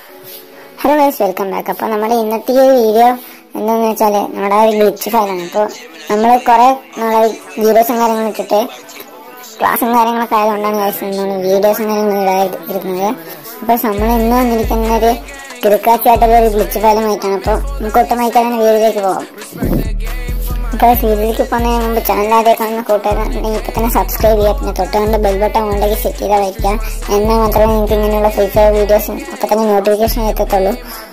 Hello guys welcome back അപ്പോൾ നമ്മുടെ ഇന്നത്തെ ഈ വീഡിയോ എന്താണെന്ന് വെച്ചാൽ നമ്മുടെ ഒരു ഗ്ലിച്ച് ഫയലാണ് അപ്പോൾ നമ്മൾ കുറേ നമ്മളെ വീഡിയോസും കാര്യങ്ങളും ഇട്ടിട്ട് ക്ലാസ്സും കാര്യങ്ങളൊക്കെ ആയതുകൊണ്ടാണ് ഗൈസ് നമ്മൾ വീഡിയോസും കാര്യങ്ങളും ഇടാതിരുന്നത് അപ്പോൾ നമ്മൾ ഇന്ന് വന്നിരിക്കുന്ന ഒരു കിടക്കാച്ചായിട്ടുള്ള ഒരു ഗ്ലിച്ച് ഫയലുമായിട്ടാണ് അപ്പോൾ നമുക്ക് ഒട്ടുമായിട്ട് തന്നെ വീഡിയോയിലേക്ക് പോകാം അപ്പോൾ വീഡിയോയിലേക്ക് പോകുന്നതിന് മുമ്പ് ചാനൽ ആദ്യം കാണുന്ന കൂട്ടുകാരുണ്ടെങ്കിൽ ഇപ്പോൾ തന്നെ സബ്സ്ക്രൈബ് ചെയ്യുക പിന്നെ തൊട്ടുകൊണ്ട് ബെൽ ബട്ടൺ ഓണിലേക്ക് സെറ്റ് ചെയ്താൽ വയ്ക്കുക എന്നാൽ മാത്രമേ നിങ്ങൾക്ക് ഇങ്ങനെയുള്ള ഫ്രീ ഫയർ വീഡിയോസും അപ്പോൾ തന്നെ നോട്ടിഫിക്കേഷൻ എത്തത്തുള്ളൂ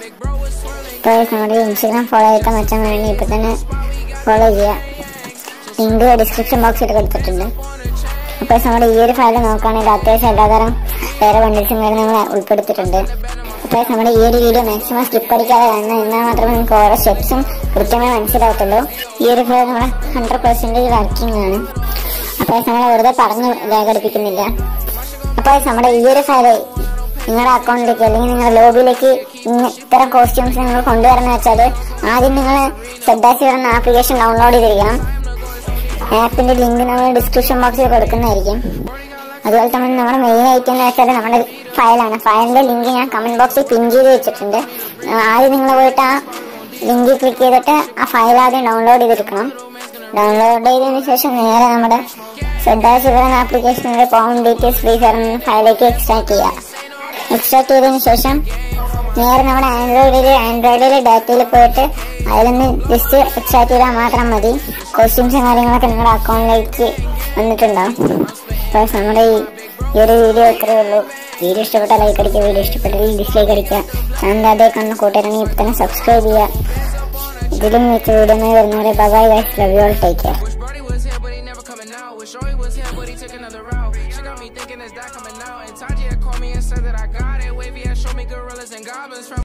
ഇപ്പോൾ നമ്മുടെ ഇൻസ്റ്റാഗ്രാം ഫോളോ ചെയ്ത മച്ചാൻ വേണ്ടി ഇപ്പോൾ തന്നെ ഫോളോ ചെയ്യുക ലിങ്ക് ഡിസ്ക്രിപ്ഷൻ ബോക്സിൽ കൊടുത്തിട്ടുണ്ട് അപ്പോൾ നമ്മുടെ ഈ ഒരു ഫയൽ നോക്കുകയാണെങ്കിൽ അത്യാവശ്യം എല്ലാതരം വേറെ ബണ്ടിൽസും കാര്യങ്ങൾ ഉൾപ്പെടുത്തിയിട്ടുണ്ട് അപ്പോൾ നമ്മുടെ ഈ ഒരു വീഡിയോ മാക്സിമം സ്കിപ്പ് അടിക്കാതെ കാണുന്നത് എന്നാൽ മാത്രമേ നിങ്ങൾക്ക് ഓരോ സ്റ്റെപ്സും കൃത്യമായി മനസ്സിലാവത്തുള്ളൂ ഈ ഒരു ഫയൽ നമ്മുടെ ഹൺഡ്രഡ് പെർസെൻറ്റേജ് വർക്കിംഗ് ആണ് അപ്പോൾ നമ്മൾ വെറുതെ പറഞ്ഞ് രേഖടിപ്പിക്കുന്നില്ല അപ്പോൾ നമ്മുടെ ഈ ഒരു ഫയൽ നിങ്ങളുടെ അക്കൗണ്ടിലേക്ക് അല്ലെങ്കിൽ നിങ്ങളുടെ ലോബിയിലേക്ക് ഇന്ന ഇത്തരം കോസ്റ്റ്യൂംസ് നിങ്ങൾ കൊണ്ടുവരണം വെച്ചാൽ ആദ്യം നിങ്ങൾ സെഡാസി എന്ന ആപ്ലിക്കേഷൻ ഡൗൺലോഡ് ചെയ്തിരിക്കണം ആപ്പിന്റെ ലിങ്ക് നമ്മൾ ഡിസ്ക്രിപ്ഷൻ ബോക്സിൽ കൊടുക്കുന്നതായിരിക്കും അതുപോലെ തന്നെ നമ്മുടെ മെയിൻ ഐറ്റം എന്ന് വെച്ചാൽ നമ്മുടെ ഫയലാണ് ഫയലിന്റെ ലിങ്ക് ഞാൻ കമന്റ് ബോക്സിൽ പിൻ ചെയ്ത് വെച്ചിട്ടുണ്ട് ആ, ആദ്യം നിങ്ങൾ പോയിട്ട് ആ ലിങ്ക് ക്ലിക്ക് ചെയ്തിട്ട് ആ ഫയൽ ആദ്യം ഡൗൺലോഡ് ചെയ്തെടുക്കണം ഡൗൺലോഡ് ചെയ്തതിന് ശേഷം നേരെ നമ്മുടെ സെഡാ ചിവറൻ ആപ്ലിക്കേഷനിലെ ഫോം ഡീറ്റെയിൽസ് ഫ്രീ എന്ന ഫയലിലേക്ക് എക്സ്ട്രാക്ട് ചെയ്യുക എക്സ്ട്രാക്ട് ചെയ്തതിന് ശേഷം നേരെ നമ്മുടെ ആൻഡ്രോയിഡിൽ ആൻഡ്രോയിഡിലെ ഡാറ്റയിൽ പോയിട്ട് അതിലൊന്ന് ജസ്റ്റ് എക്സ്ട്രാക്ട് ചെയ്താൽ മാത്രം മതി കോസ്റ്റ്യൂംസും കാര്യങ്ങളൊക്കെ നിങ്ങളുടെ അക്കൗണ്ടിലേക്ക് വന്നിട്ടുണ്ടാവും അപ്പോൾ നമ്മുടെ ഈ ഈ ഒരു വീഡിയോ ഇത്രയേ ഉള്ളൂ വീഡിയോ ഇഷ്ടപ്പെട്ടാൽ ലൈക്ക് അടിക്കുക വീഡിയോ ഇഷ്ടപ്പെട്ടാൽ ഡിസ്ലൈക്ക് അടിക്കുക ചാനൽ അതേ കണ്ണ് കൂട്ടുകാരാണെങ്കിൽ ഇപ്പം തന്നെ സബ്സ്ക്രൈബ് ചെയ്യുക ഇതിലും മിക്ക വീഡിയോ വരുന്നവരെ bye guys love you all take care Wish Brody was here, but he never coming out. Wish Shorty was here, but he took another route. She got me thinking, is that coming out? And Taji had called me and said that I got it. Wavy had showed me gorillas and goblins from.